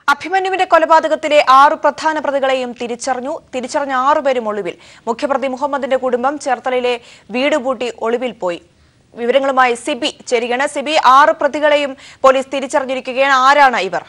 അഭിമന്യുവിന്റെ കൊലപാതകത്തിലെ ആറു പ്രധാന പ്രതികളെയും തിരിച്ചറിഞ്ഞു തിരിച്ചറിഞ്ഞ ആറുപേരും ഒളിവിൽ മുഖ്യപ്രതി മുഹമ്മദിന്റെ കുടുംബം ചേർത്തലയിലെ വീട് പൂട്ടി ഒളിവിൽ പോയി വിവരങ്ങളുമായി സിബി ചേരുകയാണ് സിബി ആറ് പ്രതികളെയും പോലീസ് തിരിച്ചറിഞ്ഞിരിക്കുകയാണ് ആരാണ് ഇവർ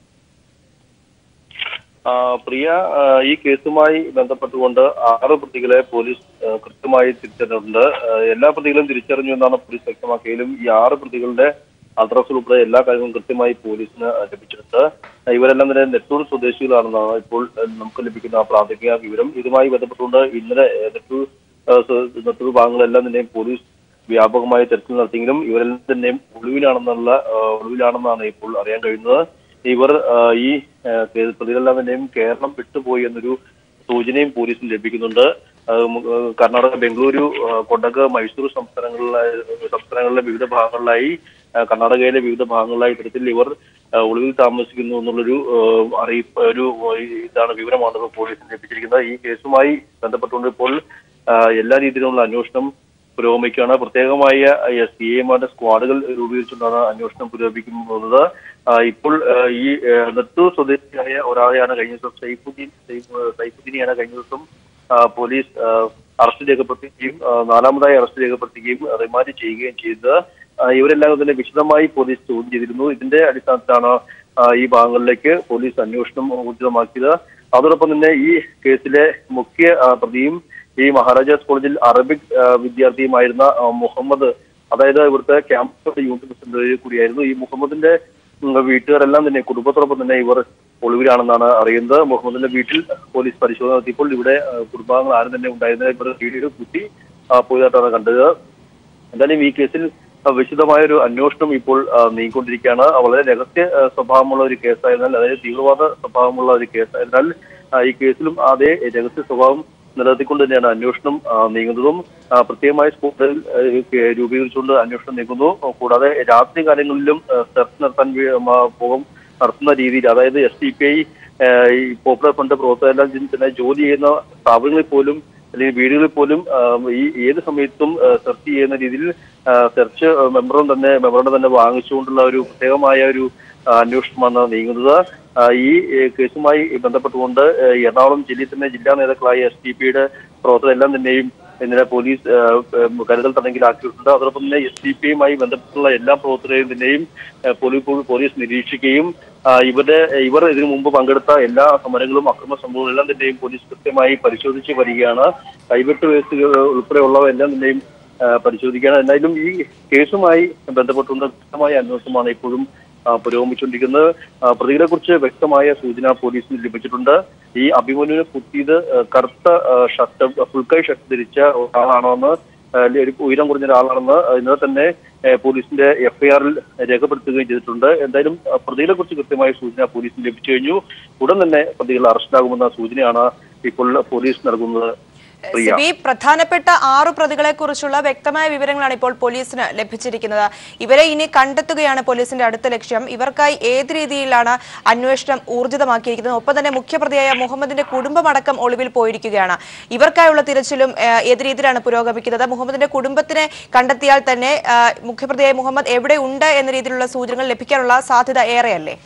ആ, പ്രിയ ആ, ഈ കേസുമായി ബന്ധപ്പെട്ടുകൊണ്ട് ആറ് പ്രതികളെ പോലീസ് ആ, കൃത്യമായി തിരിച്ചറിഞ്ഞിട്ടുണ്ട് ആ, എല്ലാ പ്രതികളും തിരിച്ചറിഞ്ഞു എന്നാണ് പോലീസ് വ്യക്തമാക്കിയാലും ഈ ആറ് പ്രതികളുടെ അഡ്രസ് ഉൾപ്പെടെ എല്ലാ കാര്യങ്ങളും കൃത്യമായി പോലീസിന് ലഭിച്ചിട്ടുണ്ട് ഇവരെല്ലാം തന്നെ നെട്ടൂർ സ്വദേശികളാണെന്നാണ് ഇപ്പോൾ ആ, നമുക്ക് ലഭിക്കുന്ന പ്രാഥമിക വിവരം ഇതുമായി ബന്ധപ്പെട്ടുകൊണ്ട് ഇന്നലെ ആ, നെട്ടൂർ ആ, സ്വ- നെട്ടൂർ ഭാഗങ്ങളെല്ലാം തന്നെ പോലീസ് വ്യാപകമായ തെരച്ചിൽ നടത്തിയെങ്കിലും ഇവരെല്ലാം തന്നെ ഒളിവിലാണെന്നുള്ള ആ, ഒളിവിലാണെന്നാണ് ഇപ്പോൾ അറിയാൻ കഴിയുന്നത് ഇവർ ആ, ഈ ആ, കേ- പ്രതികളെല്ലാം തന്നെയും കേരളം വിട്ടുപോയി എന്നൊരു സൂചനയും പോലീസിന് ലഭിക്കുന്നുണ്ട് ആ, മു- ആ, കർണാടക ബംഗളൂരു ആ, കൊടക് മൈസൂർ സംസ്ഥാനങ്ങളിലായി സംസ്ഥാനങ്ങളിലെ വിവിധ ഭാഗങ്ങളിലായി ആ, കർണാടകയിലെ വിവിധ ഭാഗങ്ങളിലായി ഇത്തരത്തിൽ ഇവർ ആ, ഒളിവിൽ താമസിക്കുന്നു എന്നുള്ളൊരു ആ, അറിയിപ്പ് ഒരു ആ, ഇതാണ് വിവരമാണ് ഇപ്പോൾ പോലീസിന് ലഭിച്ചിരിക്കുന്നത് ഈ കേസുമായി ബന്ധപ്പെട്ടുകൊണ്ട് ഇപ്പോൾ ആ, എല്ലാ രീതിയിലുള്ള അന്വേഷണം പുരോഗമിക്കുകയാണ് പ്രത്യേകമായ സി എമാരുടെ സ്ക്വാഡുകൾ രൂപീകരിച്ചുകൊണ്ടാണ് അന്വേഷണം പുരോഗമിക്കുന്നത് ആ, ഇപ്പോൾ ആ, ഈ ആ, നെട്ടൂർ സ്വദേശിയായ ഒരാളെയാണ് കഴിഞ്ഞ ദിവസം സൈഫുദ്ദീൻ സൈഫ്- സൈഫുദ്ദീനെയാണ് കഴിഞ്ഞ ദിവസം ആ, പോലീസ് ആ, അറസ്റ്റ് രേഖപ്പെടുത്തുകയും ആ, നാലാമതായി അറസ്റ്റ് രേഖപ്പെടുത്തുകയും റിമാൻഡ് ചെയ്യുകയും ചെയ്തത് ആ, ഇവരെല്ലാം തന്നെ വിശദമായി പോലീസ് ചോദ്യം ചെയ്തിരുന്നു ഇതിന്റെ അടിസ്ഥാനത്തിലാണ് ആ, ഈ ഭാഗങ്ങളിലേക്ക് പോലീസ് അന്വേഷണം ഊർജിതമാക്കിയത് അതോടൊപ്പം തന്നെ ഈ കേസിലെ മുഖ്യ ആ, പ്രതിയും ഈ മഹാരാജാസ് കോളേജിൽ അറബിക് ആ, വിദ്യാർത്ഥിയുമായിരുന്ന ആ, മുഹമ്മദ് അതായത് ഇവിടുത്തെ ക്യാമ്പസ് യൂണിറ്റ് പ്രസിഡന്റ് കൂടിയായിരുന്നു ഈ മുഹമ്മദിന്റെ ഉം, വീട്ടുകാരെല്ലാം തന്നെ കുടുംബത്തോടൊപ്പം തന്നെ ഇവർ ഒളിവിലാണെന്നാണ് അറിയുന്നത് മുഹമ്മദിന്റെ വീട്ടിൽ പോലീസ് പരിശോധന നടത്തിയപ്പോൾ ഇവിടെ ആ, കുടുംബാംഗങ്ങൾ ആരും തന്നെ ഉണ്ടായിരുന്നില്ല ഇവർ വീഡിയോ കുത്തി ആ, പോയതായിട്ടാണ് കണ്ടത് എന്തായാലും ഈ കേസിൽ ആ, വിശദമായ ഒരു അന്വേഷണം ഇപ്പോൾ ആ, നീങ്ങിക്കൊണ്ടിരിക്കുകയാണ് ആ, വളരെ രഹസ്യ ആ, സ്വഭാവമുള്ള ഒരു കേസായതിനാൽ അതായത് തീവ്രവാദ സ്വഭാവമുള്ള ഒരു കേസായതിനാൽ ആ, ഈ കേസിലും അതേ രഹസ്യ സ്വഭാവം നിലനിർത്തിക്കൊണ്ട് തന്നെയാണ് അന്വേഷണം ആ, നീങ്ങുന്നതും ആ, പ്രത്യേകമായ സ്കൂളിൽ രൂപീകരിച്ചുകൊണ്ട് അന്വേഷണം നീങ്ങുന്നു കൂടാതെ രാത്രി കാലങ്ങളിലും ആ, സെർച്ച് നടത്താൻ വേ- ആ, പോകും നടത്തുന്ന രീതിയിൽ അതായത് എസ് ഡി പി ഐ ഈ പോപ്പുലർ ഫണ്ട് പ്രവർത്തകരെല്ലാം ഇതിൽ തന്നെ ജോലി ചെയ്യുന്ന സ്ഥാപനങ്ങളിൽ പോലും അല്ലെങ്കിൽ വീടുകളിൽ പോലും ആ, ഈ ഏത് സമയത്തും ആ, സെർച്ച് ചെയ്യുന്ന രീതിയിൽ ആ, സെർച്ച് മെമ്പറും തന്നെ മെമ്പറുടെ തന്നെ വാങ്ങിച്ചുകൊണ്ടുള്ള ഒരു പ്രത്യേകമായ ഒരു ആ, അന്വേഷണമാണ് നീങ്ങുന്നത് ആ, ഈ ഏ, കേസുമായി ബന്ധപ്പെട്ടുകൊണ്ട് ഏ, എറണാകുളം ജില്ലയിൽ തന്നെ ജില്ലാ നേതാക്കളായ എസ് ടി പിയുടെ പ്രവർത്തകരെല്ലാം തന്നെയും ഇന്നലെ പോലീസ് ആ, ഉം, കരുതൽ തടങ്കിലാക്കിയിട്ടുണ്ട് അതോടൊപ്പം തന്നെ എസ് ഡി പി യുമായി ബന്ധപ്പെട്ടുള്ള എല്ലാ പ്രവർത്തകരെയും തന്നെയും ആ, പോലീസ് പോലീസ് നിരീക്ഷിക്കുകയും ആ, ഇവരുടെ ഇവർ ഇതിനു മുമ്പ് പങ്കെടുത്ത എല്ലാ സമരങ്ങളും അക്രമ സംഭവങ്ങളും എല്ലാം തന്നെയും പോലീസ് കൃത്യമായി പരിശോധിച്ച് വരികയാണ് കൈവെട്ട് വേസ്റ്റുകൾ ഉൾപ്പെടെയുള്ളവ എല്ലാം തന്നെയും ആ, പരിശോധിക്കുകയാണ് എന്തായാലും ഈ കേസുമായി ബന്ധപ്പെട്ടുകൊണ്ട് വ്യക്തമായ അന്വേഷണമാണ് ഇപ്പോഴും ആ, പുരോഗമിച്ചുകൊണ്ടിരിക്കുന്നത് ആ, പ്രതികളെ കുറിച്ച് വ്യക്തമായ സൂചന പോലീസിന് ലഭിച്ചിട്ടുണ്ട് ഈ അഭിമന്യുവിനെ കുത്തിയത് ആ, കറുത്ത ആ, ഷർട്ട് ഫുൾക്കൈ ഷർട്ട് ധരിച്ച ഒരാളാണെന്ന് ആ, ഒരു ഉയരം കുറഞ്ഞ ഒരാളാണെന്ന് ഇന്നലെ തന്നെ ആ, പോലീസിന്റെ എഫ്ഐആറിൽ രേഖപ്പെടുത്തുകയും ചെയ്തിട്ടുണ്ട് എന്തായാലും ആ, പ്രതികളെ കുറിച്ച് കൃത്യമായ സൂചന പോലീസിന് ലഭിച്ചു കഴിഞ്ഞു ഉടൻ തന്നെ പ്രതികൾ അറസ്റ്റിലാകുമെന്ന സൂചനയാണ് ഇപ്പോൾ പോലീസ് നൽകുന്നത് പ്രിയ സിബി പ്രധാനപ്പെട്ട ആറു പ്രതികളെ കുറിച്ചുള്ള വ്യക്തമായ വിവരങ്ങളാണ് ഇപ്പോൾ പോലീസിന് ലഭിച്ചിരിക്കുന്നത് ഇവരെ ഇനി കണ്ടെത്തുകയാണ് പോലീസിന്റെ അടുത്ത ലക്ഷ്യം ഇവർക്കായി ഏത് രീതിയിലാണ് അന്വേഷണം ഊർജിതമാക്കിയിരിക്കുന്നത് ഒപ്പം തന്നെ മുഖ്യപ്രതിയായ മുഹമ്മദിന്റെ കുടുംബമടക്കം ഒളിവിൽ പോയിരിക്കുകയാണ് ഇവർക്കായുള്ള തിരച്ചിലും ഏഹ്, ഏത് രീതിയിലാണ് പുരോഗമിക്കുന്നത് മുഹമ്മദിന്റെ കുടുംബത്തിനെ കണ്ടെത്തിയാൽ തന്നെ ഏഹ്, മുഖ്യപ്രതിയായ മുഹമ്മദ് എവിടെ ഉണ്ട് എന്ന രീതിയിലുള്ള സൂചനകൾ ലഭിക്കാനുള്ള സാധ്യത ഏറെയല്ലേ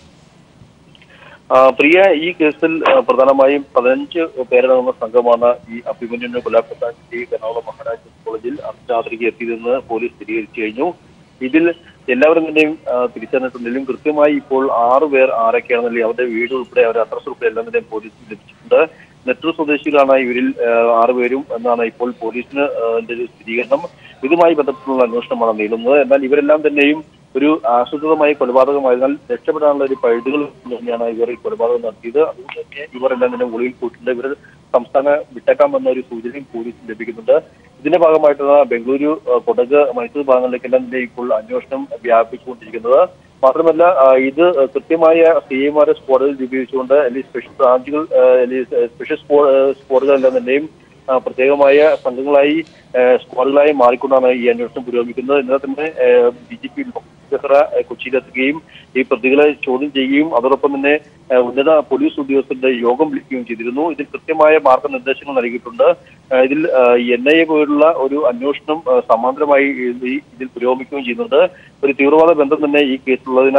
ആ, പ്രിയ ഈ കേസിൽ ആ, പ്രധാനമായും പതിനഞ്ച് പേരടങ്ങുന്ന സംഘമാണ് ഈ അഭിമന്യുവിനെ കൊലപ്പെടുത്താൻ ഈ എറണാകുളം മഹാരാജാസ് കോളേജിൽ അർദ്ധരാത്രിക്ക് എത്തിയതെന്ന് പോലീസ് സ്ഥിരീകരിച്ചു കഴിഞ്ഞു ഇതിൽ എല്ലാവരും തന്നെയും ആ, തിരിച്ചറിഞ്ഞിട്ടുണ്ടെങ്കിലും കൃത്യമായി ഇപ്പോൾ ആറ് പേർ ആരൊക്കെയാണെന്നല്ലേ അവരുടെ വീട് ഉൾപ്പെടെ അവരുടെ അഡ്രസ് ഉൾപ്പെടെ എല്ലാം തന്നെ പോലീസിന് ലഭിച്ചിട്ടുണ്ട് നെട്ടൂർ സ്വദേശികളാണ് ഇവരിൽ ആ, ആറ് പേരും എന്നാണ് ഇപ്പോൾ പോലീസിന് ആ, ന്റെ ഒരു സ്ഥിരീകരണം ഇതുമായി ബന്ധപ്പെട്ടുള്ള അന്വേഷണമാണ് നീളുന്നത് എന്നാൽ ഇവരെല്ലാം തന്നെയും ഒരു ആസൂത്രിതമായ കൊലപാതകമായതിനാൽ രക്ഷപ്പെടാനുള്ള ഒരു പഴുതുകൾ തന്നെയാണ് ഇവർ ഈ കൊലപാതകം നടത്തിയത് അതുകൊണ്ട് തന്നെ ഇവരെല്ലാം തന്നെ ഒളിവിൽ പോയിട്ടുണ്ട് ഇവർ സംസ്ഥാന വിട്ടേക്കാമെന്ന ഒരു സൂചനയും പോലീസിന് ലഭിക്കുന്നുണ്ട് ഇതിന്റെ ഭാഗമായിട്ടാണ് ബംഗളൂരു ആ, കൊടക് മൈസൂർ ഭാഗങ്ങളിലേക്കെല്ലാം തന്നെ ഇപ്പോൾ അന്വേഷണം വ്യാപിച്ചുകൊണ്ടിരിക്കുന്നത് മാത്രമല്ല ആ, ഇത് കൃത്യമായ സി എമാരെ സ്ക്വാഡുകൾ രൂപീകരിച്ചുകൊണ്ട് അല്ലെങ്കിൽ സ്പെഷ്യൽ ബ്രാഞ്ചുകൾ ആ, അല്ലെങ്കിൽ സ്പെഷ്യൽ സ്ക്വാ സ്ക്വാഡുകളെല്ലാം തന്നെയും ആ, പ്രത്യേകമായ സംഘങ്ങളായി ആ, സ്ക്വാഡുകളായി മാറിക്കൊണ്ടാണ് ഈ അന്വേഷണം പുരോഗമിക്കുന്നത് ഇന്നലെ തന്നെ ഡി ജി പി ബെഹ്റ ആ, കൊച്ചിയിലെത്തുകയും ഈ പ്രതികളെ ചോദ്യം ചെയ്യുകയും അതോടൊപ്പം തന്നെ ആ, ഉന്നത പോലീസ് ഉദ്യോഗസ്ഥരുടെ യോഗം വിളിക്കുകയും ചെയ്തിരുന്നു ഇതിൽ കൃത്യമായ മാർഗനിർദ്ദേശങ്ങൾ നൽകിയിട്ടുണ്ട് ആ, ഇതിൽ എൻ ഐ എ പോലുള്ള ഒരു അന്വേഷണം ആ, സമാന്തരമായി ഈ- ഇതിൽ പുരോഗമിക്കുകയും ചെയ്യുന്നുണ്ട് ഒരു തീവ്രവാദ ബന്ധം തന്നെ ഈ കേസിലുള്ളതിനാൽ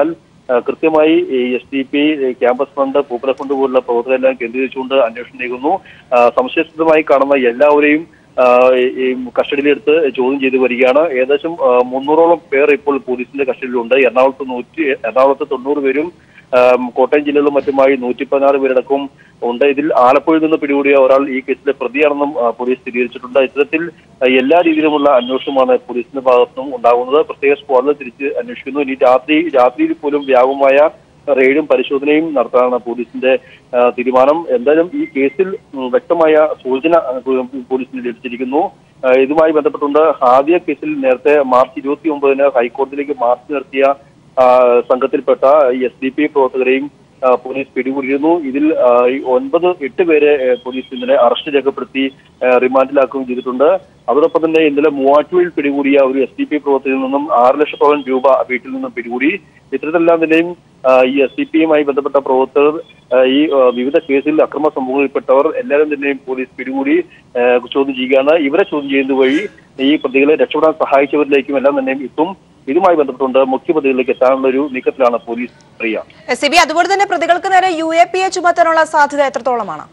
ആ, കൃത്യമായി S D P campus front പൂപ്പല ഫണ്ട് പോലുള്ള പ്രവർത്തകരെല്ലാം കേന്ദ്രീകരിച്ചുകൊണ്ട് അന്വേഷണം നീങ്ങുന്നു ആ, സംശയാസ്പദമായി കാണുന്ന എല്ലാവരെയും ആ, ഈ- ഈ കസ്റ്റഡിയിലെടുത്ത് ചോദ്യം ചെയ്തു വരികയാണ് ഏകദേശം ആ, മുന്നൂറോളം പേർ ഇപ്പോൾ പോലീസിന്റെ കസ്റ്റഡിയിലുണ്ട് എറണാകുളത്ത് നൂറ്റി എറണാകുളത്ത് തൊണ്ണൂറ് പേരും ആം, കോട്ടയം ജില്ലയിലും മറ്റുമായി നൂറ്റി പതിനാറ് പേരടക്കം ഉണ്ട് ഇതിൽ ആലപ്പുഴയിൽ നിന്ന് പിടികൂടിയ ഒരാൾ ഈ കേസിലെ പ്രതിയാണെന്നും ആ, പോലീസ് സ്ഥിരീകരിച്ചിട്ടുണ്ട് ഇത്തരത്തിൽ ആ, എല്ലാ രീതിയിലുമുള്ള അന്വേഷണമാണ് പോലീസിന്റെ ഭാഗത്തുനിന്നും ഉണ്ടാകുന്നത് പ്രത്യേക സ്ക്വാഡിൽ തിരിച്ച് അന്വേഷിക്കുന്നു ഇനി രാത്രി രാത്രിയിൽ പോലും വ്യാപകമായ റെയ്ഡും പരിശോധനയും നടത്താനാണ് പോലീസിന്റെ ആ, തീരുമാനം എന്തായാലും ഈ കേസിൽ ഉം, വ്യക്തമായ സൂചന ആ, പോലീസിന് ലഭിച്ചിരിക്കുന്നു ആ, ഇതുമായി ബന്ധപ്പെട്ടുണ്ട് ആദ്യ കേസിൽ നേരത്തെ മാർച്ച് ഇരുപത്തി ഒമ്പതിന് ഹൈക്കോടതിയിലേക്ക് മാർച്ച് നടത്തിയ ആ, സംഘത്തിൽപ്പെട്ട എസ് ഡി പി പ്രവർത്തകരെയും ആ, പോലീസ് പിടികൂടിയിരുന്നു ഇതിൽ ആ, ഈ ഒൻപത് എട്ട് പേരെ ഏ, പോലീസ് ഇന്നലെ അറസ്റ്റ് രേഖപ്പെടുത്തി ഏ, റിമാൻഡിലാക്കുകയും ചെയ്തിട്ടുണ്ട് അതോടൊപ്പം തന്നെ ഇന്നലെ മൂവാറ്റുപുഴയിൽ പിടികൂടിയ ഒരു എസ് ഡി പി പ്രവർത്തകരിൽ നിന്നും ആറ് ലക്ഷത്തോളം രൂപ വീട്ടിൽ നിന്നും പിടികൂടി ഇത്തരത്തിലെല്ലാം തന്നെയും ആ, ഈ എസ് ഡി പിയുമായി ബന്ധപ്പെട്ട പ്രവർത്തകർ ആ, ഈ ആ, വിവിധ കേസിൽ അക്രമ സംഭവങ്ങളിൽപ്പെട്ടവർ എല്ലാവരും തന്നെയും പോലീസ് പിടികൂടി ആ, ചോദ്യം ചെയ്യുകയാണ് ഇവരെ ചോദ്യം ചെയ്യുന്നത് വഴി ഈ പ്രതികളെ രക്ഷപ്പെടാൻ സഹായിച്ചവരിലേക്കും എല്ലാം തന്നെയും എത്തും ഇതുമായി ബന്ധപ്പെട്ടുകൊണ്ട് മുഖ്യപ്രതികളിലേക്ക് എത്താനുള്ള ഒരു നീക്കത്തിലാണ് പോലീസ് പ്രിയ സിബി അതുപോലെ തന്നെ പ്രതികൾക്ക് നേരെ യു എ പി എ ചുമത്താനുള്ള സാധ്യത എത്രത്തോളമാണ്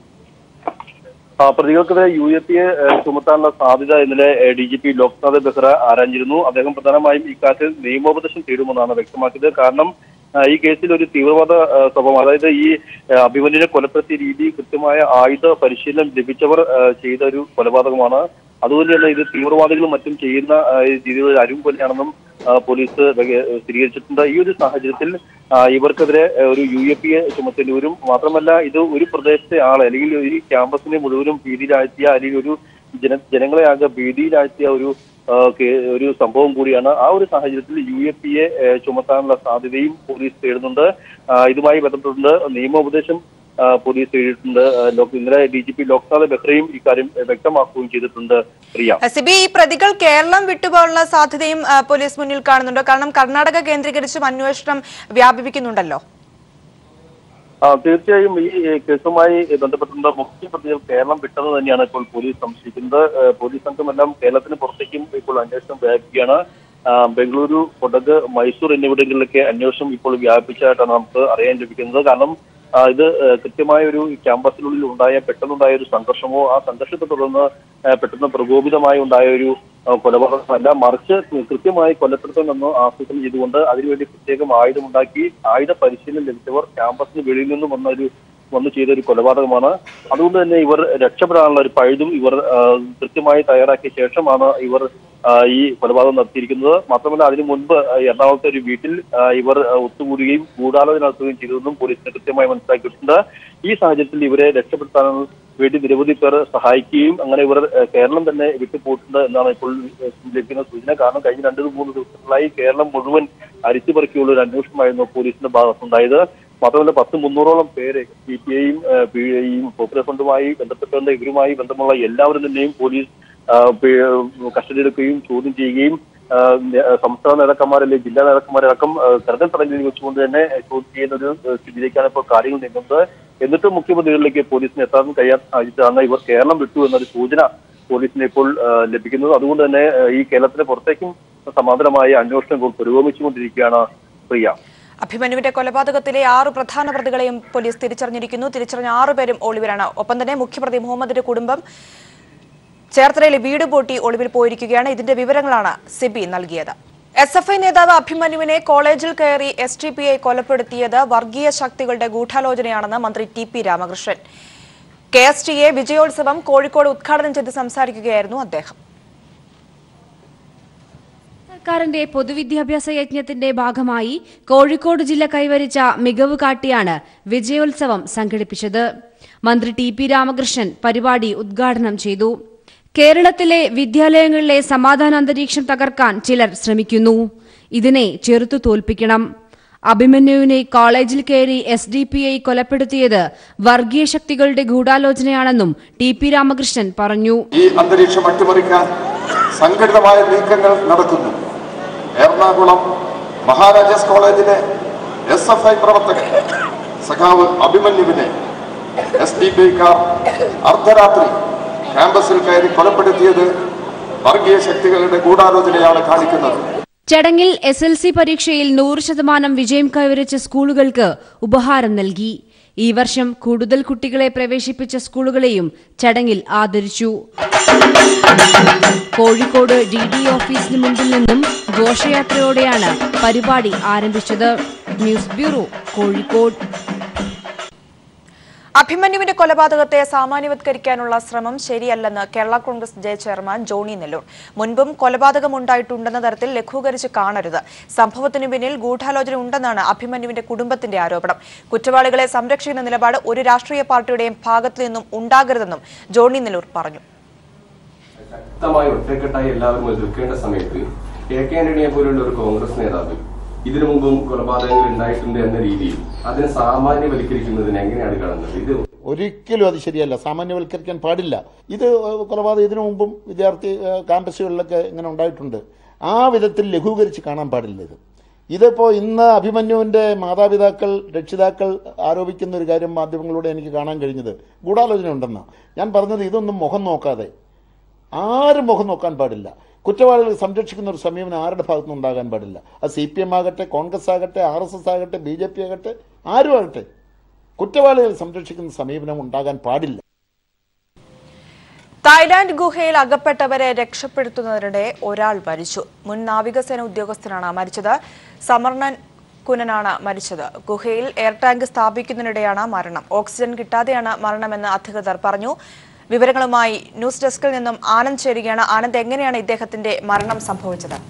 ആ, പ്രതികൾക്കെതിരെ യു എ പി എ ചുമത്താനുള്ള സാധ്യത ഇന്നലെ D G P Loknath Behra ആരാഞ്ഞിരുന്നു അദ്ദേഹം പ്രധാനമായും ഇക്കാര്യത്തിൽ നിയമോപദേശം തേടുമെന്നാണ് വ്യക്തമാക്കിയത് കാരണം ആ, ഈ കേസിൽ ഒരു തീവ്രവാദ ആ, സ്വഭാവം അതായത് ഈ ആ, അഭിമന്യുനെ കൊലപ്പെടുത്തിയ രീതി കൃത്യമായ ആയുധ പരിശീലനം ലഭിച്ചവർ ആ, ചെയ്ത ഒരു കൊലപാതകമാണ് അതുകൊണ്ട് തന്നെ ഇത് തീവ്രവാദികളും മറ്റും ചെയ്യുന്ന ആ, ഈ രീതിയിലുള്ള അരും കൊലയാണെന്നും ആ, പോലീസ് വക- സ്ഥിരീകരിച്ചിട്ടുണ്ട് ഈ ഒരു സാഹചര്യത്തിൽ ആ, ഇവർക്കെതിരെ ആ, ഒരു യു എ പി എ ചുമത്തേണ്ടി വരും മാത്രമല്ല ഇത് ഒരു പ്രദേശത്തെ ആളെ അല്ലെങ്കിൽ ഈ ക്യാമ്പസിനെ മുഴുവനും ഭീതിയിലാഴ്ത്തിയ അല്ലെങ്കിൽ ഒരു ജന ജനങ്ങളെ ആകെ ഭീതിയിലാഴ്ത്തിയ ഒരു ആ, കേ- ഒരു സംഭവം കൂടിയാണ് ആ ഒരു സാഹചര്യത്തിൽ യു എ പി എ ചുമത്താനുള്ള സാധ്യതയും പോലീസ് തേടുന്നുണ്ട് ആ, ഇതുമായി ബന്ധപ്പെട്ടുണ്ട് നിയമോപദേശം ആ, പോലീസ് തേടിയിട്ടുണ്ട് ആ, ലോക്- ഇന്നലെ ഡി ജി പി ലോക്നാഥ് ബെഹ്റയും ഇക്കാര്യം വ്യക്തമാക്കുകയും ചെയ്തിട്ടുണ്ട് പ്രിയ സിബി ഈ പ്രതികൾ കേരളം വിട്ടുപോകാനുള്ള സാധ്യതയും ആ, പോലീസ് മുന്നിൽ കാണുന്നുണ്ടോ കാരണം കർണാടക കേന്ദ്രീകരിച്ചും അന്വേഷണം വ്യാപിപ്പിക്കുന്നുണ്ടല്ലോ ആ തീർച്ചയായും ഈ കേസുമായി ബന്ധപ്പെട്ടുള്ള മുഖ്യ പ്രതികൾ കേരളം വിട്ടത് തന്നെയാണ് ഇപ്പോൾ പോലീസ് സംശയിക്കുന്നത് ഏഹ് പോലീസ് സംഘമെല്ലാം കേരളത്തിന് പുറത്തേക്കും ഇപ്പോൾ അന്വേഷണം വ്യാപിക്കുകയാണ് ആ, ബംഗളൂരു കൊടക് മൈസൂർ എന്നിവിടങ്ങളിലൊക്കെ അന്വേഷണം ഇപ്പോൾ വ്യാപിച്ചതായിട്ടാണ് നമുക്ക് അറിയാൻ ലഭിക്കുന്നത് കാരണം ആ, ഇത് ഏഹ് കൃത്യമായ ഒരു ക്യാമ്പസിനുള്ളിൽ ഉണ്ടായ പെട്ടെന്നുണ്ടായ ഒരു സംഘർഷമോ ആ സംഘർഷത്തെ തുടർന്ന് ഏഹ് പെട്ടെന്ന് പ്രകോപിതമായി ഉണ്ടായ ഒരു ആ, കൊലപാതകമല്ല മറിച്ച് കൃത്യമായി കൊലപ്പെടുത്തൽ നിന്ന് ആസൂത്രണം ചെയ്തുകൊണ്ട് അതിനുവേണ്ടി പ്രത്യേകം ആയുധമുണ്ടാക്കി ആയുധ പരിശീലനം ലഭിച്ചവർ ക്യാമ്പസിന് വെളിയിൽ നിന്നും വന്ന ഒരു വന്ന് ചെയ്ത ഒരു കൊലപാതകമാണ് അതുകൊണ്ട് തന്നെ ഇവർ രക്ഷപ്പെടാനുള്ള ഒരു പഴുതും ഇവർ ആ, കൃത്യമായി തയ്യാറാക്കിയ ശേഷമാണ് ഇവർ ആ, ഈ കൊലപാതകം നടത്തിയിരിക്കുന്നത് മാത്രമല്ല അതിനു മുൻപ് ആ, എറണാകുളത്തെ ഒരു വീട്ടിൽ ആ, ഇവർ ആ, ഒത്തുകൂടുകയും ഗൂഢാലോചന നടത്തുകയും ചെയ്തതെന്നും പോലീസിന് കൃത്യമായി മനസ്സിലാക്കിയിട്ടുണ്ട് ഈ സാഹചര്യത്തിൽ ഇവരെ രക്ഷപ്പെടുത്താൻ വേണ്ടി നിരവധി പേർ സഹായിക്കുകയും അങ്ങനെ ഇവർ ആ, കേരളം തന്നെ വിട്ടുപോയിട്ടുണ്ട് എന്നാണ് ഇപ്പോൾ ആ, ലഭിക്കുന്ന സൂചന കാരണം കഴിഞ്ഞ രണ്ട് മൂന്ന് ദിവസങ്ങളായി കേരളം മുഴുവൻ അരിച്ചുപറിക്കുള്ള ഒരു അന്വേഷണമായിരുന്നു പോലീസിന്റെ ഭാഗത്തുണ്ടായത് മാത്രമല്ല പത്ത് മുന്നൂറോളം പേര് സി പി ഐയും ഈ പോപ്പുലർ ഫണ്ടുമായി ബന്ധപ്പെട്ടുകൊണ്ട് ഇവരുമായി ബന്ധമുള്ള എല്ലാവരും തന്നെയും പോലീസ് ആ, പി- കസ്റ്റഡിയെടുക്കുകയും ചോദ്യം ചെയ്യുകയും ആ, നെ- സംസ്ഥാന നേതാക്കന്മാരല്ലേ ജില്ലാ നേതാക്കന്മാരടക്കം ആ, കരുതൽ തടങ്കലിൽ വെച്ചുകൊണ്ട് തന്നെ ചോദ്യം ചെയ്യുന്ന ഒരു ആ, സ്ഥിതിയിലേക്കാണ് ഇപ്പോൾ കാര്യങ്ങൾ നീങ്ങുന്നത് എന്നിട്ടും മുഖ്യമന്ത്രികളിലേക്ക് പോലീസിന് എത്താൻ കഴിയാത്ത സാഹചര്യത്തിലാണ് ഇവർ കേരളം വിട്ടു എന്നൊരു സൂചന പോലീസിന് ഇപ്പോൾ ആ, ലഭിക്കുന്നത് അതുകൊണ്ട് തന്നെ ആ, ഈ കേരളത്തിന് പുറത്തേക്കും സമാന്തരമായ അന്വേഷണം ഇപ്പോൾ പുരോഗമിച്ചുകൊണ്ടിരിക്കുകയാണ് പ്രിയ അഭിമന്യുവിന്റെ കൊലപാതകത്തിലെ ആറ് പ്രധാന പ്രതികളെയും പോലീസ് തിരിച്ചറിഞ്ഞിരിക്കുന്നു തിരിച്ചറിഞ്ഞ ആറുപേരും ഒളിവിലാണ് ഒപ്പം തന്നെ മുഖ്യപ്രതി മുഹമ്മദിന്റെ കുടുംബം ചേർത്തലയിലെ വീട് പൂട്ടി ഒളിവിൽ പോയിരിക്കുകയാണ് ഇതിന്റെ വിവരങ്ങളാണ് സിബി നൽകിയത് എസ് എഫ് ഐ നേതാവ് അഭിമന്യുവിനെ കോളേജിൽ കയറി എസ് ടി പി ഐ കൊലപ്പെടുത്തിയത് വർഗീയ ശക്തികളുടെ ഗൂഢാലോചനയാണെന്ന് മന്ത്രി T P Ramakrishnan K S T A വിജയോത്സവം കോഴിക്കോട് ഉദ്ഘാടനം ചെയ്ത് സംസാരിക്കുകയായിരുന്നു അദ്ദേഹം സർക്കാരിന്റെ പൊതുവിദ്യാഭ്യാസ യജ്ഞത്തിന്റെ ഭാഗമായി കോഴിക്കോട് ജില്ല കൈവരിച്ച മികവ് കാട്ടിയാണ് വിജയോത്സവം സംഘടിപ്പിച്ചത് മന്ത്രി ടി പി രാമകൃഷ്ണൻ പരിപാടി ഉദ്ഘാടനം ചെയ്തു കേരളത്തിലെ വിദ്യാലയങ്ങളിലെ സമാധാന അന്തരീക്ഷം തകർക്കാൻ ചിലർ ശ്രമിക്കുന്നു ഇതിനെ ചെറുത്തു തോൽപ്പിക്കണം അഭിമന്യുവിനെ കോളേജിൽ കയറി എസ് ഡി പി ഐ കൊലപ്പെടുത്തിയത് വർഗീയ ശക്തികളുടെ ഗൂഢാലോചനയാണെന്നും ടി പി രാമകൃഷ്ണൻ പറഞ്ഞു ഈ അന്തരീക്ഷം അട്ടിമറിക്കാൻ സംഘടിതമായ നീക്കങ്ങൾ നടക്കുന്നു എറണാകുളം മഹാരാജാസ് കോളേജിലെ എസ് എഫ് ഐ പ്രവർത്തകൻ സഖാവ് അഭിമന്യുവിനെ എസ് ഡി പി ഐക്കാർ അർദ്ധരാത്രി ക്യാമ്പസിൽ കയറി കൊലപ്പെടുത്തിയത് വർഗീയ ശക്തികളുടെ ഗൂഢാലോചനയാണ് കാണിക്കുന്നത് ചടങ്ങിൽ എസ് എൽ സി പരീക്ഷയിൽ നൂറ് ശതമാനം വിജയം കൈവരിച്ച സ്കൂളുകൾക്ക് ഉപഹാരം നൽകി ഈ വർഷം കൂടുതൽ കുട്ടികളെ പ്രവേശിപ്പിച്ച സ്കൂളുകളെയും ചടങ്ങിൽ ആദരിച്ചു കോഴിക്കോട് ഡി ഡി ഓഫീസിന് മുൻപിൽ നിന്നും ഘോഷയാത്രയോടെയാണ് പരിപാടി ആരംഭിച്ചത് ന്യൂസ് ബ്യൂറോ കോഴിക്കോട് അഭിമന്യുവിന്റെ കൊലപാതകത്തെ സാമാന്യവത്കരിക്കാനുള്ള ശ്രമം ശരിയല്ലെന്ന് കേരള കോൺഗ്രസ് ജെ ചെയർമാൻ ജോണി നെല്ലൂർ മുൻപും കൊലപാതകം ഉണ്ടായിട്ടുണ്ടെന്ന തരത്തിൽ ലഘൂകരിച്ച് കാണരുത് സംഭവത്തിനു പിന്നിൽ ഗൂഢാലോചന ഉണ്ടെന്നാണ് അഭിമന്യുവിന്റെ കുടുംബത്തിന്റെ ആരോപണം കുറ്റവാളികളെ സംരക്ഷിക്കുന്ന നിലപാട് ഒരു രാഷ്ട്രീയ പാർട്ടിയുടെയും ഭാഗത്തു നിന്നും ഉണ്ടാകരുതെന്നും ജോണി നെല്ലൂർ പറഞ്ഞു ശക്തമായി ഒറ്റക്കെട്ടായി എല്ലാവരും എതിർക്കേണ്ട സമയത്ത് എ കെ ആന്റണിയെ പോലുള്ള ഒരു കോൺഗ്രസ് നേതാവ് ഇതിനു മുമ്പും കൊലപാതകങ്ങൾ ഉണ്ടായിട്ടുണ്ട് എന്ന രീതിയിൽ അതിനെ സാമാന്യവൽക്കരിക്കുന്നതിന് എങ്ങനെയാണ് കാണുന്നത് ഇത് ഒരിക്കലും അത് ശരിയല്ല സാമാന്യവൽക്കരിക്കാൻ പാടില്ല ഇത് കൊലപാതകം ഇതിനു മുമ്പും വിദ്യാർത്ഥി ഏഹ്, ക്യാമ്പസുകളിലൊക്കെ ഇങ്ങനെ ഉണ്ടായിട്ടുണ്ട് ആ വിധത്തിൽ ലഘൂകരിച്ച് കാണാൻ പാടില്ല ഇത് ഇതിപ്പോൾ ഇന്ന് അഭിമന്യുവിൻ്റെ മാതാപിതാക്കൾ രക്ഷിതാക്കൾ ആരോപിക്കുന്ന ഒരു കാര്യം മാധ്യമങ്ങളിലൂടെ എനിക്ക് കാണാൻ കഴിഞ്ഞത് ഗൂഢാലോചന ഉണ്ടെന്നാണ് ഞാൻ പറഞ്ഞത് ഇതൊന്നും മുഖം നോക്കാതെ ആരും മുഖം നോക്കാൻ പാടില്ല കുറ്റവാളികളെ സംരക്ഷിക്കുന്ന ഒരു സമീപനം ആരുടെ ഭാഗത്തുനിന്നും ഉണ്ടാകാൻ പാടില്ല അത് സി പി എം ആകട്ടെ കോൺഗ്രസ് ആകട്ടെ ആർ എസ് എസ് ആകട്ടെ ബി ജെ പി ആകട്ടെ ആരും ആകട്ടെ കുറ്റവാളികളെ സംരക്ഷിക്കുന്ന സമീപനം ഉണ്ടാകാൻ പാടില്ല തായ്ലാന്റ് ഗുഹയിൽ അകപ്പെട്ടവരെ രക്ഷപ്പെടുത്തുന്നതിനിടെ ഒരാൾ മരിച്ചു മുൻ നാവികസേന ഉദ്യോഗസ്ഥനാണ് മരിച്ചത് സമർണൻ കുനനാണ് മരിച്ചത് ഗുഹയിൽ എയർ ടാങ്ക് സ്ഥാപിക്കുന്നതിനിടെയാണ് മരണം ഓക്സിജൻ കിട്ടാതെയാണ് മരണമെന്ന് അധികൃതർ പറഞ്ഞു വിവരങ്ങളുമായി ന്യൂസ് ഡെസ്കിൽ നിന്നും ആനന്ദ് ചേരുകയാണ് ആനന്ദ് എങ്ങനെയാണ് ഇദ്ദേഹത്തിന്റെ മരണം സംഭവിച്ചത്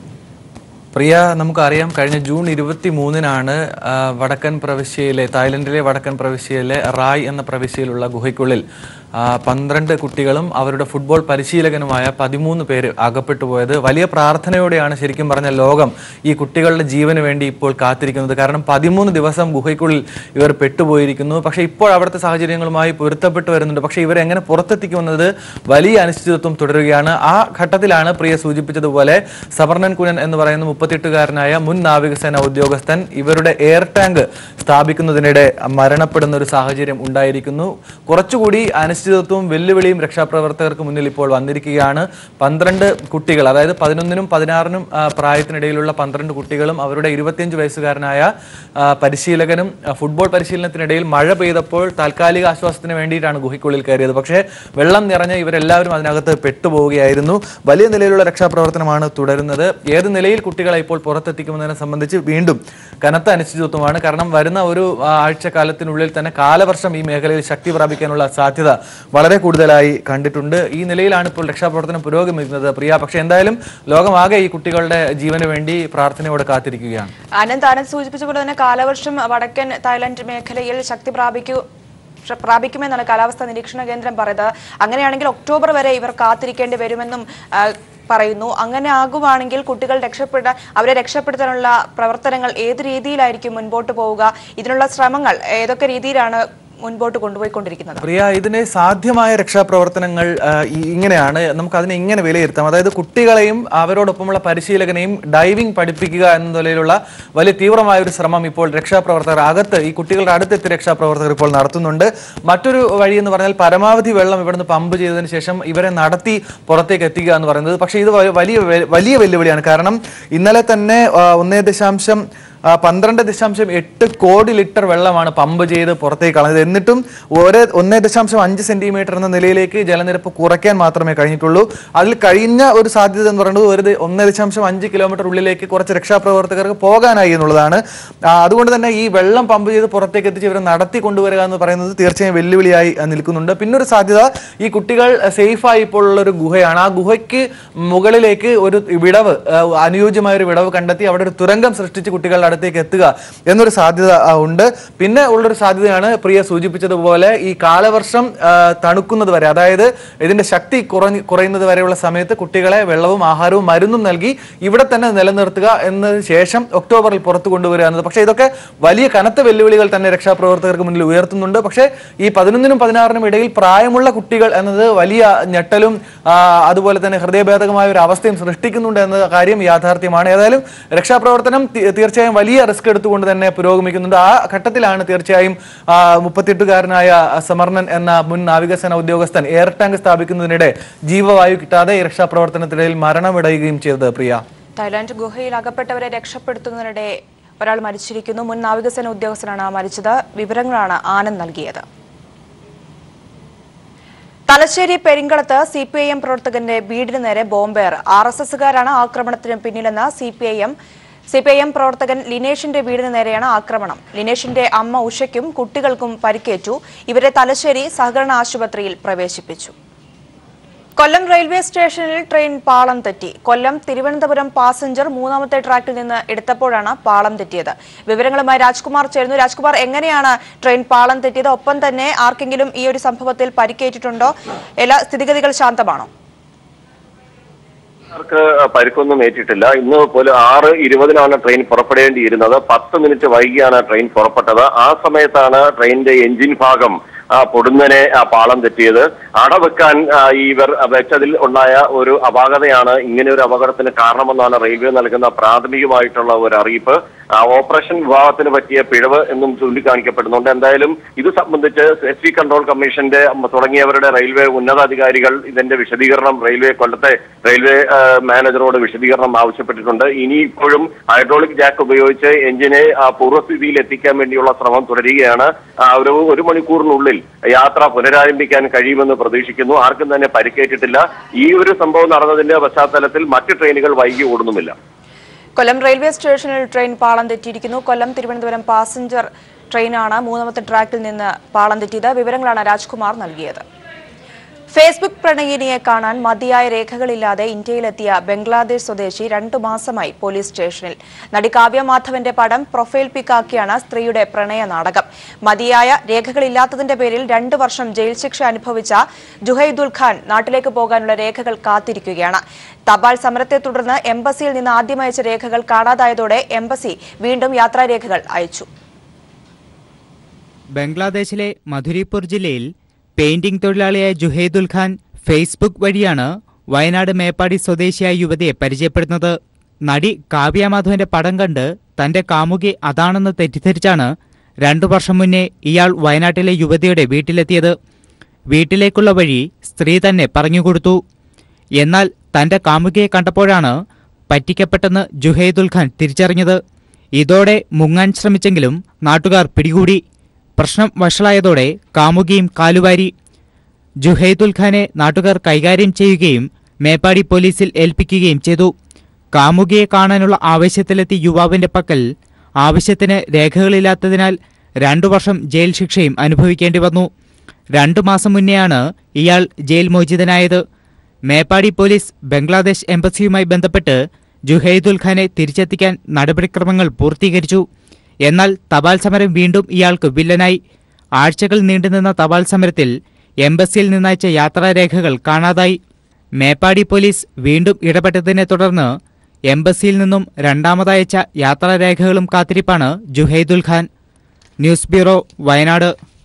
പ്രിയ നമുക്കറിയാം കഴിഞ്ഞ ജൂൺ ഇരുപത്തി മൂന്നിനാണ് ആ, വടക്കൻ പ്രവിശ്യയിലെ തായ്ലൻഡിലെ വടക്കൻ പ്രവിശ്യയിലെ റായ് എന്ന പ്രവിശ്യയിലുള്ള ഗുഹയ്ക്കുള്ളിൽ ആ, പന്ത്രണ്ട് കുട്ടികളും അവരുടെ ഫുട്ബോൾ പരിശീലകനുമായ പതിമൂന്ന് പേര് അകപ്പെട്ടു പോയത് വലിയ പ്രാർത്ഥനയോടെയാണ് ശരിക്കും പറഞ്ഞ ലോകം ഈ കുട്ടികളുടെ ജീവന് വേണ്ടി ഇപ്പോൾ കാത്തിരിക്കുന്നത് കാരണം പതിമൂന്ന് ദിവസം ഗുഹയ്ക്കുള്ളിൽ ഇവർ പെട്ടുപോയിരിക്കുന്നു പക്ഷേ ഇപ്പോൾ അവിടുത്തെ സാഹചര്യങ്ങളുമായി പൊരുത്തപ്പെട്ട് വരുന്നുണ്ട് പക്ഷേ ഇവരെ എങ്ങനെ പുറത്തെത്തിക്കുമെന്നത് വലിയ അനിശ്ചിതത്വം തുടരുകയാണ് ആ ഘട്ടത്തിലാണ് പ്രിയ സൂചിപ്പിച്ചതുപോലെ സവർണൻ കുനൻ എന്ന് പറയുന്ന മുപ്പത്തിയെട്ടുകാരനായ മുൻ നാവികസേന ഉദ്യോഗസ്ഥൻ ഇവരുടെ എയർ ടാങ്ക് സ്ഥാപിക്കുന്നതിനിടെ മരണപ്പെടുന്ന ഒരു സാഹചര്യം ഉണ്ടായിരിക്കുന്നു കുറച്ചുകൂടി അനിശ്ചിതത്വവും വെല്ലുവിളിയും രക്ഷാപ്രവർത്തകർക്ക് മുന്നിൽ ഇപ്പോൾ വന്നിരിക്കുകയാണ് പന്ത്രണ്ട് കുട്ടികൾ അതായത് പതിനൊന്നിനും പതിനാറിനും ആ, പ്രായത്തിനിടയിലുള്ള പന്ത്രണ്ട് കുട്ടികളും അവരുടെ ഇരുപത്തിയഞ്ച് വയസ്സുകാരനായ ആ, പരിശീലകനും ആ, ഫുട്ബോൾ പരിശീലനത്തിനിടയിൽ മഴ പെയ്തപ്പോൾ താൽക്കാലിക ആശ്വാസത്തിന് വേണ്ടിയിട്ടാണ് ഗുഹയ്ക്കുള്ളിൽ കയറിയത് പക്ഷേ വെള്ളം നിറഞ്ഞ ഇവരെല്ലാവരും അതിനകത്ത് പെട്ടുപോവുകയായിരുന്നു വലിയ നിലയിലുള്ള രക്ഷാപ്രവർത്തനമാണ് തുടരുന്നത് ഏത് നിലയിൽ കുട്ടികളെ ഇപ്പോൾ പുറത്തെത്തിക്കുമെന്നതിനെ സംബന്ധിച്ച് വീണ്ടും കനത്ത അനിശ്ചിതത്വമാണ് കാരണം വരുന്ന ഒരു ആ, ആഴ്ചക്കാലത്തിനുള്ളിൽ തന്നെ കാലവർഷം ഈ മേഖലയിൽ ശക്തി പ്രാപിക്കാനുള്ള സാധ്യത വളരെ കൂടുതലായി കണ്ടിട്ടുണ്ട് ഈ നിലയിലാണ് ഇപ്പോൾ രക്ഷാപ്രവർത്തനം പുരോഗമിക്കുന്നത് പ്രിയ പക്ഷേ എന്തായാലും ലോകമാകെ ഈ കുട്ടികളുടെ ജീവന് വേണ്ടി പ്രാർത്ഥനയോടെ കാത്തിരിക്കുകയാണ് ആനന്ദ് ആനന്ദ് സൂചിപ്പിച്ച പോലെ തന്നെ കാലവർഷം വടക്കൻ തായ്ലൻഡ് മേഖലയിൽ ശക്തി പ്രാപിക്കൂ പ്ര- പ്രാപിക്കുമെന്നാണ് കാലാവസ്ഥാ നിരീക്ഷണ കേന്ദ്രം പറയുന്നത് അങ്ങനെയാണെങ്കിൽ ഒക്ടോബർ വരെ ഇവർ കാത്തിരിക്കേണ്ടി വരുമെന്നും ആ, പറയുന്നു അങ്ങനെ ആകുവാണെങ്കിൽ കുട്ടികൾ രക്ഷപ്പെട അവരെ രക്ഷപ്പെടുത്താനുള്ള പ്രവർത്തനങ്ങൾ ഏത് രീതിയിലായിരിക്കും മുൻപോട്ട് പോവുക ഇതിനുള്ള ശ്രമങ്ങൾ ഏതൊക്കെ രീതിയിലാണ് മുൻപോട്ട് കൊണ്ടുപോയിക്കൊണ്ടിരിക്കുന്നത് പ്രിയ ഇതിന് സാധ്യമായ രക്ഷാപ്രവർത്തനങ്ങൾ ആ, ഈ- ഇങ്ങനെയാണ് നമുക്ക് അതിനെ ഇങ്ങനെ വിലയിരുത്താം അതായത് കുട്ടികളെയും അവരോടൊപ്പമുള്ള പരിശീലകനെയും ഡൈവിംഗ് പഠിപ്പിക്കുക എന്ന നിലയിലുള്ള വലിയ തീവ്രമായ ഒരു ശ്രമം ഇപ്പോൾ രക്ഷാപ്രവർത്തകർ അകത്ത് ഈ കുട്ടികളുടെ അടുത്തെത്തി രക്ഷാപ്രവർത്തകർ ഇപ്പോൾ നടത്തുന്നുണ്ട് മറ്റൊരു വഴി എന്ന് പറഞ്ഞാൽ പരമാവധി വെള്ളം ഇവിടുന്ന് പമ്പ് ചെയ്തതിന് ശേഷം ഇവരെ നടത്തി പുറത്തേക്ക് എത്തിക്കുക എന്ന് പറയുന്നത് പക്ഷേ ഇത് വ- വലിയ വെ- വലിയ വെല്ലുവിളിയാണ് കാരണം ഇന്നലെ തന്നെ ആ, ഒന്നേ ദശാംശം ആ, പന്ത്രണ്ട് ദശാംശം എട്ട് കോടി ലിറ്റർ വെള്ളമാണ് പമ്പ് ചെയ്ത് പുറത്തേക്ക് കളഞ്ഞത് എന്നിട്ടും ഒരേ ഒന്നേ ദശാംശം അഞ്ച് സെന്റിമീറ്റർ എന്ന നിലയിലേക്ക് ജലനിരപ്പ് കുറയ്ക്കാൻ മാത്രമേ കഴിഞ്ഞിട്ടുള്ളൂ അതിൽ കഴിഞ്ഞ ഒരു സാധ്യത എന്ന് പറയുന്നത് ഒരു ദ- ഒന്നേ ദശാംശം അഞ്ച് കിലോമീറ്റർ ഉള്ളിലേക്ക് കുറച്ച് രക്ഷാപ്രവർത്തകർക്ക് പോകാനായി എന്നുള്ളതാണ് ആ, അതുകൊണ്ട് തന്നെ ഈ വെള്ളം പമ്പ് ചെയ്ത് പുറത്തേക്ക് എത്തിച്ച് ഇവരെ നടത്തി കൊണ്ടുവരിക എന്ന് പറയുന്നത് തീർച്ചയായും വെല്ലുവിളിയായി ആ, നിൽക്കുന്നുണ്ട് പിന്നൊരു സാധ്യത ഈ കുട്ടികൾ സേഫായി ഇപ്പോൾ ഉള്ള ഒരു ഗുഹയാണ് ആ ഗുഹയ്ക്ക് മുകളിലേക്ക് ഒരു വിടവ് ആ, അനുയോജ്യമായ ഒരു വിടവ് കണ്ടെത്തി അവിടെ ഒരു തുരങ്കം സൃഷ്ടിച്ച് കുട്ടികളുടെ അടുത്തേക്ക് എത്തുക എന്നൊരു സാധ്യത ആ, ഉണ്ട് പിന്നെ ഉള്ളൊരു സാധ്യതയാണ് പ്രിയ സൂചിപ്പിച്ചതുപോലെ ഈ കാലവർഷം ആ, തണുക്കുന്നത് വരെ അതായത് ഇതിന്റെ ശക്തി കുറഞ്ഞ് കുറയുന്നത് വരെയുള്ള സമയത്ത് കുട്ടികളെ വെള്ളവും ആഹാരവും മരുന്നും നൽകി ഇവിടെ തന്നെ നിലനിർത്തുക എന്നതിന് ശേഷം ഒക്ടോബറിൽ പുറത്തു കൊണ്ടുവരിക എന്നത് പക്ഷേ ഇതൊക്കെ വലിയ കനത്ത വെല്ലുവിളികൾ തന്നെ രക്ഷാപ്രവർത്തകർക്ക് മുന്നിൽ ഉയർത്തുന്നുണ്ട് പക്ഷേ ഈ പതിനൊന്നിനും പതിനാറിനും ഇടയിൽ പ്രായമുള്ള കുട്ടികൾ എന്നത് വലിയ ഞെട്ടലും ആ, അതുപോലെ തന്നെ ഹൃദയഭേദകമായ ഒരു അവസ്ഥയും സൃഷ്ടിക്കുന്നുണ്ട് എന്ന കാര്യം യാഥാർത്ഥ്യമാണ് ഏതായാലും രക്ഷാപ്രവർത്തനം തി- തീർച്ചയായും വലിയ റിസ്ക് എടുത്തുകൊണ്ട് തന്നെ പുരോഗമിക്കുന്നുണ്ട് ആ ഘട്ടത്തിലാണ് തീർച്ചയായും ആ, മുപ്പത്തിയെട്ടുകാരനായ സമർണൻ എന്ന മുൻ നാവികസേന ഉദ്യോഗസ്ഥൻ എയർ ടാങ്ക് സ്ഥാപിക്കുന്നതിനിടെ ജീവവായു കിട്ടാതെ ഈ രക്ഷാപ്രവർത്തനത്തിനിടയിൽ മരണമടയുകയും ചെയ്തത് പ്രിയ തായ്ലാന്റ് ഗുഹയിൽ അകപ്പെട്ടവരെ രക്ഷപ്പെടുത്തുന്നതിനിടെ ഒരാൾ മരിച്ചിരിക്കുന്നു മുൻ നാവികസേന ഉദ്യോഗസ്ഥനാണ് മരിച്ചത് വിവരങ്ങളാണ് ആനന്ദ് നൽകിയത് തലശ്ശേരി പെരിങ്കളത്ത് സി പി ഐ എം പ്രവർത്തകന്റെ വീടിന് നേരെ ബോംബേർ ആർ എസ് എസുകാരാണ് ആക്രമണത്തിന് പിന്നിലെന്ന് C P I M C P I M പ്രവർത്തകൻ ലിനേഷിന്റെ വീടിന് നേരെയാണ് ആക്രമണം ലിനേഷിന്റെ അമ്മ ഉഷയ്ക്കും കുട്ടികൾക്കും പരിക്കേറ്റു ഇവരെ തലശ്ശേരി സഹകരണ ആശുപത്രിയിൽ പ്രവേശിപ്പിച്ചു കൊല്ലം റെയിൽവേ സ്റ്റേഷനിൽ ട്രെയിൻ പാളം തെറ്റി കൊല്ലം തിരുവനന്തപുരം പാസഞ്ചർ മൂന്നാമത്തെ ട്രാക്കിൽ നിന്ന് എടുത്തപ്പോഴാണ് പാളം തെറ്റിയത് വിവരങ്ങളുമായി രാജ്കുമാർ ചേരുന്നു രാജ്കുമാർ എങ്ങനെയാണ് ട്രെയിൻ പാളം തെറ്റിയത് ഒപ്പം തന്നെ ആർക്കെങ്കിലും ഈ ഒരു സംഭവത്തിൽ പരിക്കേറ്റിട്ടുണ്ടോ എല്ലാ സ്ഥിതിഗതികൾ ശാന്തമാണോ ർക്ക് പരിക്കൊന്നും ഏറ്റിട്ടില്ല ഇന്ന് പോലും ആറ് ഇരുപതിനാണ് ട്രെയിൻ പുറപ്പെടേണ്ടിയിരുന്നത് പത്ത് മിനിറ്റ് വൈകിയാണ് ട്രെയിൻ പുറപ്പെട്ടത് ആ സമയത്താണ് ട്രെയിനിന്റെ എഞ്ചിൻ ഭാഗം ആ, പൊടുന്നനെ ആ, പാളം തെറ്റിയത് അടവെക്കാൻ ആ, ഇവർ വെച്ചതിൽ ഉണ്ടായ ഒരു അപാകതയാണ് ഇങ്ങനെ ഒരു അപകടത്തിന് കാരണമെന്നാണ് റെയിൽവേ നൽകുന്ന പ്രാഥമികമായിട്ടുള്ള ഒരു അറിയിപ്പ് ആ, ഓപ്പറേഷൻ വിഭാഗത്തിന് പറ്റിയ പിഴവ് എന്നും ചൂണ്ടിക്കാണിക്കപ്പെടുന്നുണ്ട് എന്തായാലും ഇത് സംബന്ധിച്ച് എസ് വി കൺട്രോൾ കമ്മീഷന്റെ തുടങ്ങിയവരുടെ റെയിൽവേ ഉന്നതാധികാരികൾ ഇതിന്റെ വിശദീകരണം റെയിൽവേ കൊല്ലത്തെ റെയിൽവേ ആ, മാനേജറോട് വിശദീകരണം ആവശ്യപ്പെട്ടിട്ടുണ്ട് ഇനി ഇപ്പോഴും ഹൈഡ്രോളിക് ജാക്ക് ഉപയോഗിച്ച് എഞ്ചിനെ ആ, പൂർവ്വസ്ഥിതിയിൽ എത്തിക്കാൻ വേണ്ടിയുള്ള ശ്രമം തുടരുകയാണ് ആ, ഒരു ഒരു മണിക്കൂറിനുള്ളിൽ യാത്ര പുനരാരംഭിക്കാൻ കഴിയുമെന്ന് പ്രതീക്ഷിക്കുന്നു ആർക്കും തന്നെ പരിക്കേറ്റിട്ടില്ല ഈ ഒരു സംഭവം നടന്നതിന്റെ പശ്ചാത്തലത്തിൽ മറ്റ് ട്രെയിനുകൾ വൈകി ഓടുന്നുമില്ല കൊല്ലം റെയിൽവേ സ്റ്റേഷനിൽ ട്രെയിൻ പാളം തെറ്റിയിരിക്കുന്നു കൊല്ലം തിരുവനന്തപുരം പാസഞ്ചർ ട്രെയിനാണ് മൂന്നാമത്തെ ട്രാക്കിൽ നിന്ന് പാളം തെറ്റിയത് വിവരങ്ങളാണ് രാജ്കുമാർ നൽകിയത് ഫേസ്ബുക്ക് പ്രണയിനിയെ കാണാൻ മതിയായ രേഖകളില്ലാതെ ഇന്ത്യയിലെത്തിയ ബംഗ്ലാദേശ് സ്വദേശി രണ്ടു മാസമായി പോലീസ് സ്റ്റേഷനിൽ നടി കാവ്യ മാധവന്റെ പടം പ്രൊഫൈൽ പിക്കാക്കിയാണ് സ്ത്രീയുടെ പ്രണയ നാടകം മതിയായ രേഖകളില്ലാത്തതിന്റെ പേരിൽ രണ്ടു വർഷം ജയിൽ ശിക്ഷ അനുഭവിച്ച ജുഹൈദുൽ ഖാൻ നാട്ടിലേക്ക് പോകാനുള്ള രേഖകൾ കാത്തിരിക്കുകയാണ് തപാൽ സമരത്തെ തുടർന്ന് എംബസിയിൽ നിന്ന് ആദ്യം അയച്ച രേഖകൾ കാണാതായതോടെ എംബസി വീണ്ടും യാത്രാരേഖകൾ അയച്ചു ബംഗ്ലാദേശിലെ മധുരിപൂർ ജില്ലയിൽ പെയിന്റിംഗ് തൊഴിലാളിയായ ജുഹൈദുൽ ഖാൻ ഫേസ്ബുക്ക് വഴിയാണ് വയനാട് മേപ്പാടി സ്വദേശിയായ യുവതിയെ പരിചയപ്പെടുന്നത് നടി കാവ്യ മാധവന്റെ പടം കണ്ട് തന്റെ കാമുകി അതാണെന്ന് തെറ്റിദ്ധരിച്ചാണ് രണ്ടു വർഷം മുന്നേ ഇയാൾ വയനാട്ടിലെ യുവതിയുടെ വീട്ടിലെത്തിയത് വീട്ടിലേക്കുള്ള വഴി സ്ത്രീ തന്നെ പറഞ്ഞുകൊടുത്തു എന്നാൽ തന്റെ കാമുകിയെ കണ്ടപ്പോഴാണ് പറ്റിക്കപ്പെട്ടെന്ന് ജുഹൈദുൽ ഖാൻ തിരിച്ചറിഞ്ഞത് ഇതോടെ മുങ്ങാൻ ശ്രമിച്ചെങ്കിലും നാട്ടുകാർ പിടികൂടി പ്രശ്നം വഷളായതോടെ കാമുകിയും കാലുവാരി ജുഹൈദുൽ ഖാനെ നാട്ടുകാർ കൈകാര്യം ചെയ്യുകയും മേപ്പാടി പോലീസിൽ ഏൽപ്പിക്കുകയും ചെയ്തു കാമുകിയെ കാണാനുള്ള ആവശ്യത്തിലെത്തി യുവാവിന്റെ പക്കൽ ആവശ്യത്തിന് രേഖകളില്ലാത്തതിനാൽ രണ്ടു വർഷം ജയിൽ ശിക്ഷയും അനുഭവിക്കേണ്ടി വന്നു രണ്ടു മാസം മുന്നെയാണ് ഇയാൾ ജയിൽ മോചിതനായത് മേപ്പാടി പോലീസ് ബംഗ്ലാദേശ് എംബസിയുമായി ബന്ധപ്പെട്ട് ജുഹൈദുൽ ഖാനെ തിരിച്ചെത്തിക്കാൻ നടപടിക്രമങ്ങൾ പൂർത്തീകരിച്ചു എന്നാൽ തപാൽ സമരം വീണ്ടും ഇയാൾക്ക് വില്ലനായി ആഴ്ചകൾ നീണ്ടുനിന്ന തപാൽ സമരത്തിൽ എംബസിയിൽ നിന്നയച്ച യാത്രാരേഖകൾ കാണാതായി മേപ്പാടി പോലീസ് വീണ്ടും ഇടപെട്ടതിനെ തുടർന്ന് എംബസിയിൽ നിന്നും രണ്ടാമതയച്ച യാത്രാരേഖകളും കാത്തിരിപ്പാണ് ജുഹൈദുൽ ഖാൻ ന്യൂസ് ബ്യൂറോ വയനാട്